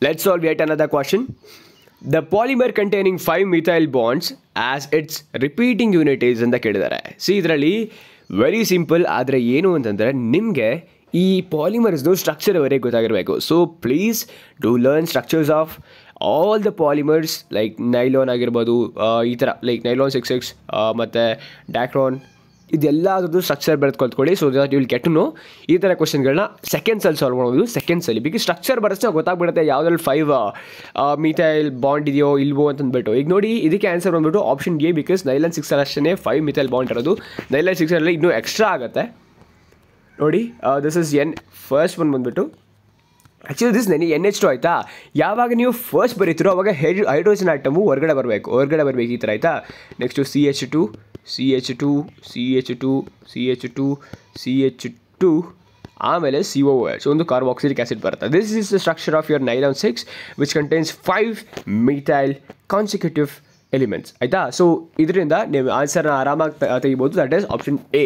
Let's solve yet another question. The polymer containing 5 methyl bonds as its repeating unit is ಅಂತ ಕೇಳಿದ್ದಾರೆ C ಇದರಲ್ಲಿ very simple ಆದರೆ ಏನು ಅಂತಂದರೆ ನಿಮಗೆ ಈ ಪಾಲಿಮರ್ಸ್ದು ಸ್ಟ್ರಕ್ಚರ್ ಅವರಿಗೆ ಗೊತ್ತಾಗಿರಬೇಕು so please do learn structures of all the polymers like nylon ಆಗಿರ್ಬೋದು ಆ, ಈ ಥರ ಲೈಕ್ ನೈಲಾನ್ ಸಿಕ್ಸ್ ಸಿಕ್ಸ್ ಮತ್ತು ಡ್ಯಾಕ್ರಾನ್ ಇದೆಲ್ಲ ಅದ್ರದ್ದು ಸ್ಟ್ರಕ್ಚರ್ ಬೆಳೆದು ಕಲ್ತ್ಕೊಳ್ಳಿ so that will get know ಈ ಥರ ಕ್ವಶನ್ಗಳನ್ನ ಸೆಕೆಂಡ್ಸಲ್ಲಿ ಸಾಲ್ವ್ ಮಾಡ್ಬೋದು ಸೆಕೆಂಡ್ಸಲ್ಲಿ ಬಿಕಾಸ್ ಸ್ಟ್ರಕ್ಚರ್ ಬರೋಷ್ಟು ಗೊತ್ತಾಗ್ಬಿಡುತ್ತೆ ಯಾವುದ್ರಲ್ಲಿ ಫೈವ್ ಮಿಥೈಲ್ ಬಾಂಡ್ ಇದೆಯೋ ಇಲ್ವೋ ಅಂತಂದ್ಬಿಟ್ಟು ಈಗ ನೋಡಿ ಇದಕ್ಕೆ ಆನ್ಸರ್ ಬಂದ್ಬಿಟ್ಟು option A because nylon six ಅಷ್ಟೇ ಫೈವ್ ಮಿಥೈಲ್ ಬಾಂಡ್ ಇರೋದು ನೈಲನ್ ಸಿಕ್ಸಲ್ಲಿ ಇನ್ನೂ ಎಕ್ಸ್ಟ್ರಾ ಆಗುತ್ತೆ ನೋಡಿ this is N first one ಬಂದ್ಬಿಟ್ಟು ಆ್ಯಕ್ಚುಲಿ ದಿಸ್ ನೆನೆ ಎನ್ ಎಚ್ ಟು ಆಯಿತಾ ಯಾವಾಗ ನೀವು ಫಸ್ಟ್ ಬರೀತಿರೋ ಅವಾಗ ಹೆಡ್ ಹೈಡ್ರೋಜನ್ ಆಟಮು ಹೊರಗಡೆ ಬರಬೇಕು ಹೊರಗಡೆ ಬರಬೇಕು ಈ ಥರ ಆಯಿತಾ next C H two C H two C H two C H two C H two ಆಮೇಲೆ ಸಿ ಒ ಎಚ್ ಒಂದು ಕಾರ್ಬಾಕ್ಸಿಲಿಕ್ ಆಸಿಡ್ ಬರುತ್ತೆ this is the structure of your nylon six which contains five methyl consecutive elements ಆಯಿತಾ so ಇದರಿಂದ ನೀವು ಆನ್ಸರ್ನ ಆರಾಮಾಗಿ ತ- ತೆಗಿಬೋದು that is option A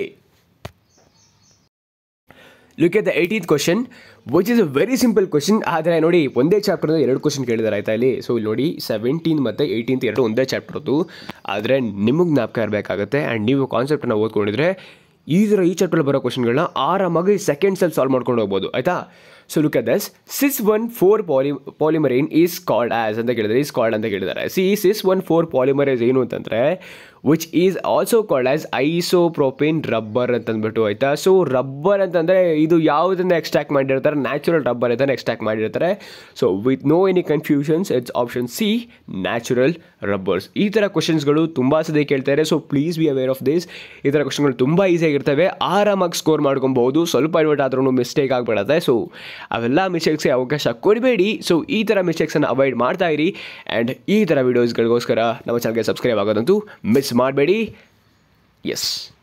look at the eightieth question which is a very simple question ಆದರೆ ನೋಡಿ ಒಂದೇ ಚಾಪ್ಟರ್ನ ಎರಡು ಕ್ವಶನ್ ಕೇಳಿದ್ದಾರೆ ಆಯ್ತಾ ಇಲ್ಲಿ ಸೊ ಇಲ್ಲಿ ನೋಡಿ ಸೆವೆಂಟೀನ್ ಮತ್ತು ಏಯ್ಟೀನ್ತ್ ಎರಡು ಒಂದೇ ಚಾಪ್ಟರ್ದು ಆದರೆ ನಿಮಗೆ ಜ್ಞಾಪಕ ಇರಬೇಕಾಗುತ್ತೆ ಆ್ಯಂಡ್ ನೀವು ಕಾನ್ಸೆಪ್ಟನ್ನು ಓದ್ಕೊಂಡಿದ್ರೆ ಈ ಥರ ಈ ಚಾಪ್ಟರ್ ಬರೋ ಕ್ವಶನ್ಗಳನ್ನ ಆರಾಮಾಗಿ ಸೆಕೆಂಡ್ಸಲ್ಲಿ ಸಾಲ್ವ್ ಮಾಡ್ಕೊಂಡು ಹೋಗ್ಬೋದು ಆಯಿತಾ so look at this cis one four poly ಪಾಲಿಮರೇನ್ ಈಸ್ ಕಾಲ್ಡ್ ಆಸ್ ಅಂತ ಕೇಳಿದ್ರೆ ಈಸ್ ಕಾಲ್ಡ್ ಅಂತ ಕೇಳಿದ್ದಾರೆ ಸಿ ಸಿಸ್ ಒನ್ ಫೋರ್ ಪಾಲಿಮರೇಸ್ ಏನು ಅಂತಂದರೆ which is also called as isopropane rubber ಅಂತಂದ್ಬಿಟ್ಟು ಆಯಿತಾ ಸೊ ರಬ್ಬರ್ ಅಂತಂದರೆ ಇದು ಯಾವುದನ್ನು ಎಕ್ಸ್ಟ್ರಾಕ್ಟ್ ಮಾಡಿರ್ತಾರೆ ನ್ಯಾಚುರಲ್ ರಬ್ಬರ್ ಇದನ್ನು ಎಕ್ಸ್ಟ್ರಾಕ್ಟ್ ಮಾಡಿರ್ತಾರೆ so with no any confusions it's option C natural rubbers ಈ ಥರ ಕ್ವಶನ್ಸ್ಗಳು ತುಂಬ ಸದೇ ಕೇಳ್ತಾರೆ so please be aware of this ಈ ಥರ ಕ್ವಶನ್ಗಳು ತುಂಬ ಈಸಿಯಾಗಿರ್ತವೆ ಆರಾಮಾಗಿ ಸ್ಕೋರ್ ಮಾಡ್ಕೊಬೋದು ಸ್ವಲ್ಪ ಇನ್ವರ್ಟ್ ಆದ್ರೂ ಮಿಸ್ಟೇಕ್ ಆಗಿಬಿಡುತ್ತೆ ಸೊ ಅವೆಲ್ಲ ಮಿಸ್ಟೇಕ್ಸ್ಗೆ ಅವಕಾಶ ಕೊಡಬೇಡಿ ಸೊ ಈ ಥರ ಮಿಸ್ಟೇಕ್ಸನ್ನು ಅವಾಯ್ಡ್ ಮಾಡ್ತಾ ಇರಿ ಆ್ಯಂಡ್ ಈ ಥರ ವೀಡಿಯೋಸ್ಗಳಿಗೋಸ್ಕರ ನಮ್ಮ ಚಾನಲ್ಗೆ ಸಬ್ಸ್ಕ್ರೈಬ್ ಆಗೋದಂತೂ ಮಿಸ್ ಮಾಡಬೇಡಿ ಎಸ್